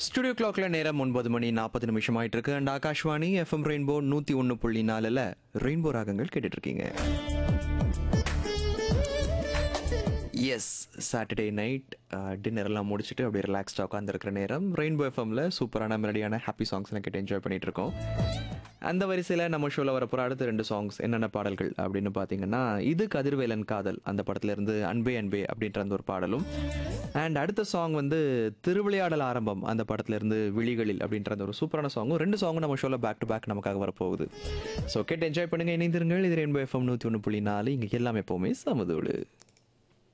studio கிளாக்ல நேரம் ஒன்பது மணி நாற்பது நிமிஷம் ஆயிட்டு இருக்கு அண்ட் ஆகாஷ்வாணி எஃப்எம் ரெயின்போ நூத்தி ஒன்று புள்ளி நாலுல ரெயின்போ ராகங்கள் கேட்டுட்டு இருக்கீங்க எஸ் சாட்டர்டே நைட் டின்னர் எல்லாம் முடிச்சுட்டு அப்படியே ரிலாக்ஸ்டாக உட்காந்துருக்கிற நேரம் ரெயின்போ எஃப்எம்ல சூப்பரான மெலடியான ஹாப்பி சாங்ஸ்லாம் கேட்டு என்ஜாய் பண்ணிட்டு இருக்கோம் அந்த வரிசையில் நம்ம ஷோவில் வரப்போகிற அடுத்த ரெண்டு சாங்ஸ் என்னென்ன பாடல்கள் அப்படின்னு பார்த்தீங்கன்னா இது கதிர்வேலன் காதல் அந்த படத்துல இருந்து அன்பே அன்பே அப்படின்ற அந்த ஒரு பாடலும் அண்ட் அடுத்த சாங் வந்து திருவிளையாடல் ஆரம்பம் அந்த படத்துல இருந்து விழிகளில் அப்படின்ற அந்த ஒரு சூப்பரான சாங்கும் ரெண்டு சாங்கும் நம்ம ஷோவில் பேக் டு பேக் நமக்காக வரப்போகுது ஸோ கேட்டு என்ஜாய் பண்ணுங்க இணைந்திருங்கள் இது ரெயின்போ எஃப்எம் நூற்றி ஒன்று புள்ளி நாலு இங்கே எல்லாமே எப்போவுமே சமதோடு